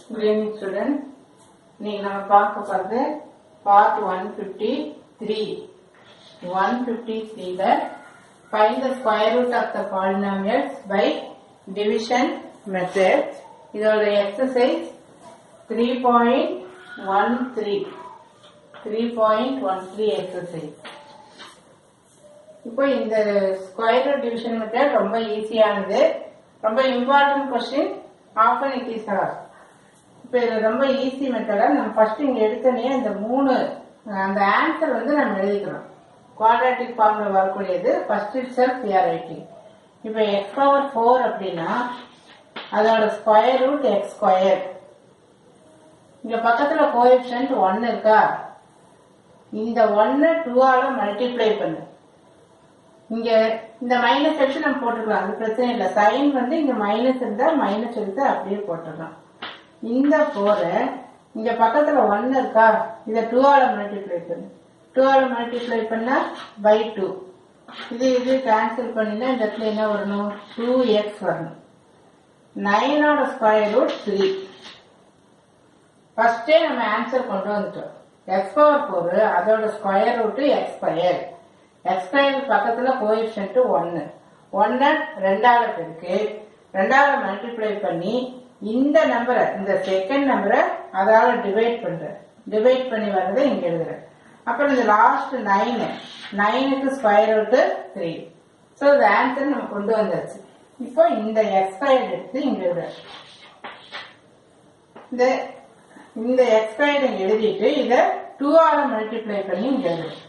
Good evening students. இன்னைக்கு நம்ம பார்க்க போறது part one fifty three one fifty த்ரீல find the square root of the polynomials by division method இதோட exercise three point one three three point one three exercise இப்போ இந்த square root division method ரொம்ப ஈஸியானது ரொம்ப important question often it is are இப்போ இது ரொம்ப ஈஸி மெத்தடா நம்ம ஃபர்ஸ்ட் இங்க எடுத்தனே இந்த மூணு அந்த ஆன்சர் வந்து நம்ம எழுதிக்கிறோம் குவாட்ராட்டிக் ஃபார்ம்ல வரக்கூடியது first itself we are writing இப்போ எக்ஸ் பவர் ஃபோர் அப்படின்னா அதோட ஸ்கொயர் ரூட் எக்ஸ் ஸ்கொயர் இங்க பக்கத்துல கோஎஃபிஷியன்ட் ஒன் இருக்கா இந்த ஒன்னு டூவால மல்டிப்ளை பண்ணு இங்க இந்த மைனஸ் எடுத்து நம்ம போட்டுக்கலாம் அது பிரச்சனை இல்லை சைன் வந்து இங்க மைனஸ் இருந்தா மைனஸ் எடுத்து அப்படியே போட்டுடலாம் இந்த போர இங்க பக்கத்துல ஒன்னு இருக்கா இத டூவால மல்டிப்ளை பண்ணு டூவால மல்டிப்ளை பண்ணா பை டூ இது இது கேன்சல் பண்ணினா இந்த இடத்துல என்ன வரணும் டூ எக்ஸ் வரணும் நைனோட ஸ்கொயர் ரூட் த்ரீ ஃபர்ஸ்டே நம்ம ஆன்சர் கொண்டு வந்துட்டோம் எக்ஸ் பவர் ஃபோர் அதோட square root X square X square பக்கத்துல கோஎஃபிஷியன்ட் ஒன்னு ஒன்ன ரெண்டாவது இருக்கு ரெண்டாவது மல்டிப்ளை பண்ணி இந்த நம்பரை இந்த செகண்ட் நம்பரை அதால டிவைட் பண்ற டிவைட் பண்ணி வர்றதை இங்க எழுதுறேன் அப்புறம் இந்த லாஸ்ட் நைன் நைனுக்கு ஸ்கொயர் ரூட் த்ரீ ஸோ இந்த ஆன்சர் நம்ம கொண்டு வந்தாச்சு இப்போ இந்த எக்ஸ் ஸ்கொயர் எடுத்து இங்க எழுதுறேன் இந்த இந்த எக்ஸ் ஸ்கொயர் இங்க எழுதிட்டு இத டூ ஆல மல்டிப்ளை பண்ணி இங்க எழுதுறேன்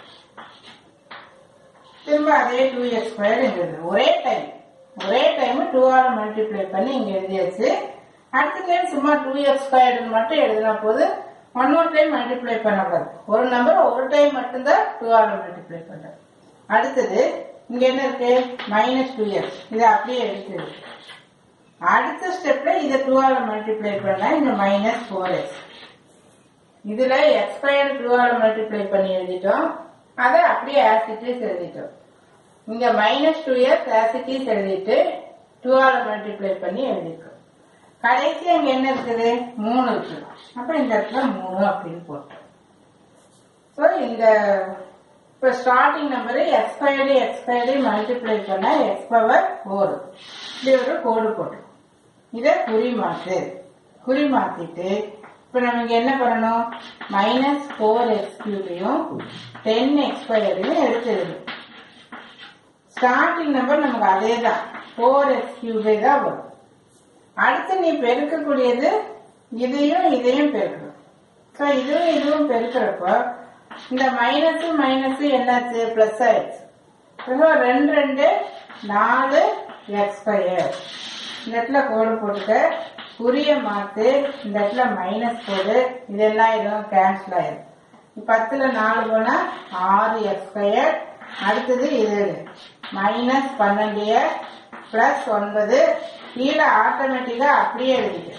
திரும்ப அதே டூ எக்ஸ் ஸ்கொயர் இங்க எழுதுறேன் ஒரே டைம் ஒரே டைம் டூ ஆல மல்டிப்ளை பண்ணி இங்க எழுதியாச்சு அடுத்த டைம் சும்மா டூ எக்ஸ் ஸ்கொயர்னு மட்டும் எழுதினா போது ஒன் ஒரு டைம் மல்டிப்ளை பண்ணக்கூடாது ஒரு நம்பர் ஒரு டைம் மட்டும்தான் டூ ஆல மல்டிப்ளை பண்றேன் அடுத்தது இங்க என்ன இருக்கு மைனஸ் டூ எக்ஸ் இதை அப்படியே எடுத்துது அடுத்த ஸ்டெப்ல இதை டூ ஆல மல்டிப்ளை பண்ணா இங்க மைனஸ் ஃபோர் எக்ஸ் இதுல எக்ஸ் ஸ்கொயர் டூ ஆல மல்டிப்ளை பண்ணி எழுதிட்டோம் அதை அப்படியே ஆசிட்டிஸ் எழுதிட்டோம் இங்க மைனஸ் டூ இயர்ஸ் ஆசிட்டிஸ் எழுதிட்டு டூ ஆல மல்டிப்ளை பண்ணி எழுதிட்டோம் கடைசி அங்க என்ன இருக்குது மூணு இருக்கு அப்ப இந்த இடத்துல மூணு அப்படின்னு போட்டோம் ஸோ இந்த இப்ப starting number X squared X squared multiply பண்ண எக்ஸ் பவர் ஃபோர் இப்படி ஒரு கோடு போட்டோம் இதை குறி மாத்து குறி மாத்திட்டு இப்ப நம்ம இங்க என்ன பண்ணணும் மைனஸ் ஃபோர் எக்ஸ் கியூபையும் டென் எக்ஸ் ஸ்கொயரையும் எடுத்துருக்கணும் ஸ்டார்டிங் நம்பர் நமக்கு அதே தான் ஃபோர் எக்ஸ் கியூபே தான் வரும் அடுத்து நீ பெருக்கக்கூடியது இதையும் இதையும் பெருக்கணும் ஸோ இதுவும் இதுவும் பெருக்கிறப்போ இந்த மைனஸ் மைனஸ் என்னாச்சு பிளஸ் ஆயிடுச்சு ஸோ ரெண்டு ரெண்டு நாலு எக்ஸ் ஸ்கொயர் இந்த இடத்துல கோடு போட்டுக்க குறிய மாத்து இந்த இடத்துல மைனஸ் போடு இது என்ன ஆயிரும் கேன்சல் ஆயிரும் பத்துல நாலு போனா ஆறு எக்ஸ் ஸ்கொயர் அடுத்தது இது மைனஸ் பன்னெண்டு பிளஸ் ஒன்பது கீழே ஆட்டோமேட்டிக்கா அப்படியே எழுதிக்க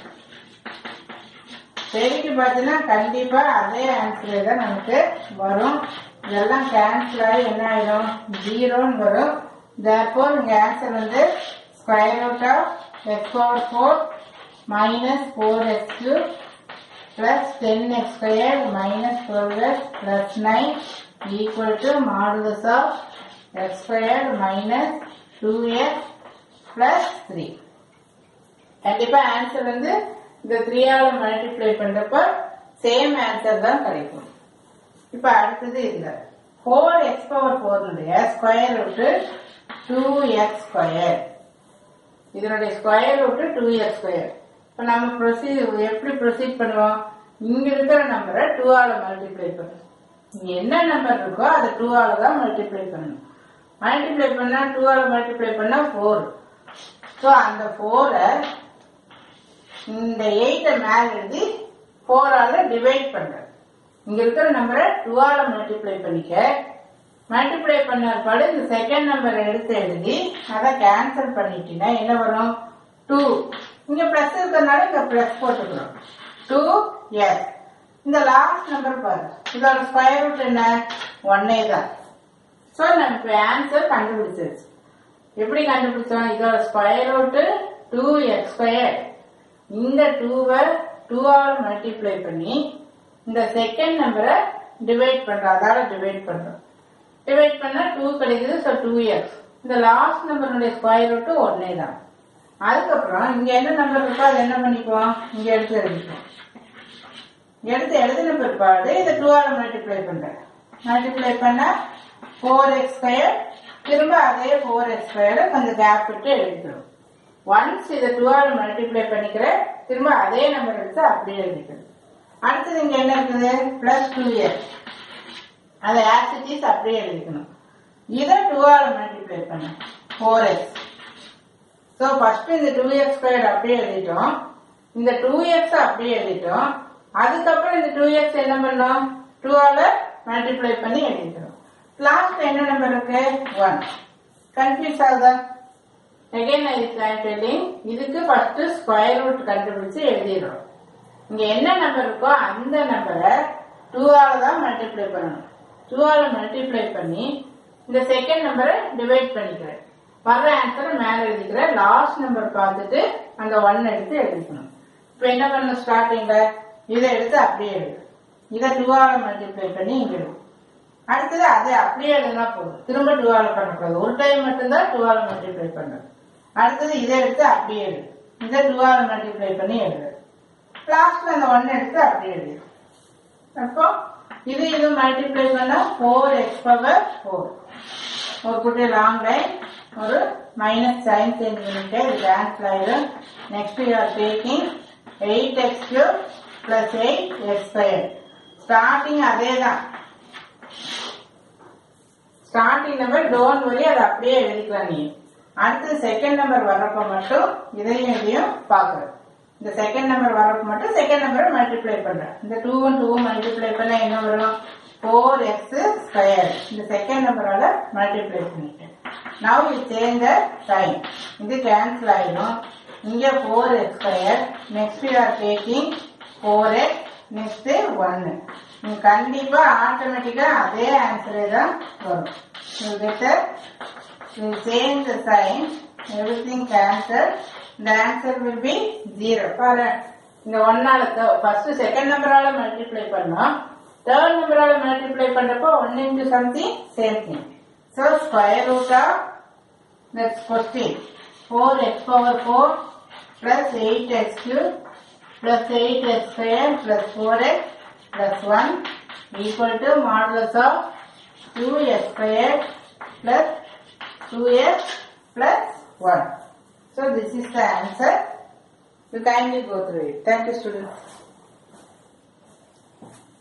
பெருக்கி பார்த்தீங்கன்னா கண்டிப்பா அதே ஆன்சர் தான் நமக்கு வரும் இதெல்லாம் கேன்சல் ஆகி என்ன ஆயிரும் ஜீரோன்னு வரும் தேர்ஃபோர் இங்க ஆன்சர் வந்து square root of X power four minus four X cube plus 10x squared minus 12x plus 9 equal to modulus of x squared minus 2x plus 3. கண்டிப்பா ஆன்சர் வந்து இந்த த்ரீயால மல்டிப்ளை பண்றப்ப சேம் ஆன்சர் தான் கிடைக்கும் இப்ப அடுத்தது இந்த ஃபோர் எக்ஸ் பவர் ஃபோர்னுடைய square root two X square இதனுடைய square root two X square இப்போ நம்ம ப்ரொசீட் எப்படி ப்ரொசீட் பண்ணுவோம் இங்க இருக்கிற நம்பரை டூ ஆல மல்டிப்ளை பண்ணணும் இங்க என்ன நம்பர் இருக்கோ அதை டூ ஆல தான் மல்டிப்ளை பண்ணணும் மல்டிப்ளை பண்ணா டூ ஆல மல்டிப்ளை பண்ணா ஃபோர் ஸோ அந்த ஃபோரை இந்த எயிட்டை மேல எழுதி ஃபோரால டிவைட் பண்றேன் இங்க இருக்கிற நம்பரை டூ ஆல மல்டிப்ளை பண்ணிக்க மல்டிப்ளை பண்ண பாடு இந்த செகண்ட் நம்பர் எடுத்து எழுதி அதை கேன்சல் பண்ணிட்டீங்கன்னா என்ன வரும் டூ இங்க பிளஸ் இருக்கிறதுனால இங்க பிளஸ் போட்டுக்கிறோம் டூ எஸ் இந்த லாஸ்ட் நம்பர் பாரு இதோட ஸ்கொயர் ரூட் என்ன ஒன்னே தான் ஸோ நமக்கு ஆன்சர் கண்டுபிடிச்சிருச்சு எப்படி கண்டுபிடிச்சோம் இதோட square root two X square இந்த டூவை டூ ஆல் மல்டிப்ளை பண்ணி இந்த செகண்ட் நம்பரை டிவைட் பண்றோம் அதால டிவைட் பண்றோம் டிவைட் பண்ணா டூ கிடைக்குது ஸோ டூ எக்ஸ் இந்த லாஸ்ட் நம்பருடைய ஸ்கொயர் ரூட்டு ஒன்னே தான் அதுக்கப்புறம் இங்க என்ன நம்பர் இருக்கோ அதை என்ன பண்ணிக்குவோம் இங்க எடுத்து எழுதிக்குவோம் எடுத்து எழுதின பிற்பாடு இதை டூவால் மல்டிப்ளை பண்றேன் மல்டிப்ளை பண்ணா ஃபோர் எக்ஸ் ஸ்கொயர் திரும்ப அதே ஃபோர் எக்ஸ் ஸ்கொயரை கொஞ்சம் கேப் விட்டு எழுதிக்கிறோம் ஒன்ஸ் இதை டூவால் மல்டிப்ளை பண்ணிக்கிறேன் திரும்ப அதே நம்பர் எடுத்து அப்படியே எழுதிக்கிறேன் அடுத்தது இங்க என்ன இருக்குது பிளஸ் டூ எக்ஸ் அதை ஆக்சிட்டிஸ் அப்படியே எழுதிக்கணும் இதை டூவால் மல்டிப்ளை பண்ண ஃபோர் எக்ஸ் ஸோ ஃபர்ஸ்ட் இந்த டூ எக்ஸ் ஸ்கொயர் அப்படியே எழுதிட்டோம் இந்த டூ எக்ஸ் அப்படியே எழுதிட்டோம் அதுக்கப்புறம் இந்த டூ எக்ஸ் என்ன பண்ணோம் டூவால மல்டிப்ளை பண்ணி எழுதிக்கிறோம் லாஸ்ட் என்ன நம்பர் இருக்கு ஒன் கன்ஃபியூஸ் ஆகுதா அகைன் ஐ டெல்லிங் இதுக்கு ஃபர்ஸ்ட் ஸ்கொயர் ரூட் கண்டுபிடிச்சு எழுதிடுறோம் இங்க என்ன நம்பர் இருக்கோ அந்த நம்பரை டூவால தான் மல்டிப்ளை பண்ணணும் டூவால மல்டிப்ளை பண்ணி இந்த செகண்ட் நம்பரை டிவைட் பண்ணிக்கிறேன் வர்ற ஆன்சரை மேல எழுதிக்கிறேன் லாஸ்ட் நம்பர் பார்த்துட்டு அந்த ஒன் எடுத்து எழுதிக்கணும் இப்போ என்ன பண்ணணும் ஸ்டார்டிங்ல இதை எடுத்து அப்படியே எழுது இதை டூவால மல்டிப்ளை பண்ணி இங்க எழுது அடுத்தது அது அப்படியே எழுதுனா போதும் திரும்ப டூவால பண்ணக்கூடாது ஒரு டைம் மட்டும்தான் டூவால மல்டிப்ளை பண்ணணும் அடுத்தது இதை எடுத்து அப்படியே எழுது இதை டூவால மல்டிப்ளை பண்ணி எழுது லாஸ்ட்ல அந்த ஒன் எடுத்து அப்படியே எழுது அப்போ இது இது மல்டிப்ளை பண்ணா ஃபோர் எக்ஸ் பவர் ஃபோர் ஒரு குட்டி லாங் லைன் ஒரு மைனஸ் சைன் சேஞ்ச் பண்ணிட்டு இது கேன்சல் ஆயிடும் next you are taking eight X cube plus eight X square starting அதே தான் ஸ்டார்டிங் நம்பர் டோன்ட் வரி அதை அப்படியே எழுதிக்கலாம் நீ அடுத்து செகண்ட் நம்பர் வர்றப்ப மட்டும் இதையும் இதையும் பார்க்கறது இந்த செகண்ட் நம்பர் வரப்ப மட்டும் செகண்ட் நம்பரை மல்டிப்ளை பண்றேன் இந்த டூ டூ மல்டிப்ளை பண்ண என்ன வரும் ஃபோர் எக்ஸ் ஸ்கொயர் இந்த செகண்ட் நம்பரால மல்டிப்ளை பண்ணிட்டேன் now you change the sign இது கேன்சல் ஆயிடும் இங்க four X square next you are taking four X next ஒன்னு நீங்க கண்டிப்பா ஆட்டோமேட்டிக்கா அதே ஆன்சரே தான் வரும் You better you change the sign, everything cancel, the answer will be zero. பாரு இந்த ஒன்னால ஃபர்ஸ்ட் செகண்ட் நம்பரால மல்டிப்ளை பண்ணோம் தேர்ட் நம்பரால மல்டிப்ளை பண்றப்போ one into something same thing so square root of next question four X power four plus eight X cube plus 8x square plus 4x plus 1 equal to modulus of 2x square plus 2x plus 1. So this is the answer. You kindly go through it. Thank you students.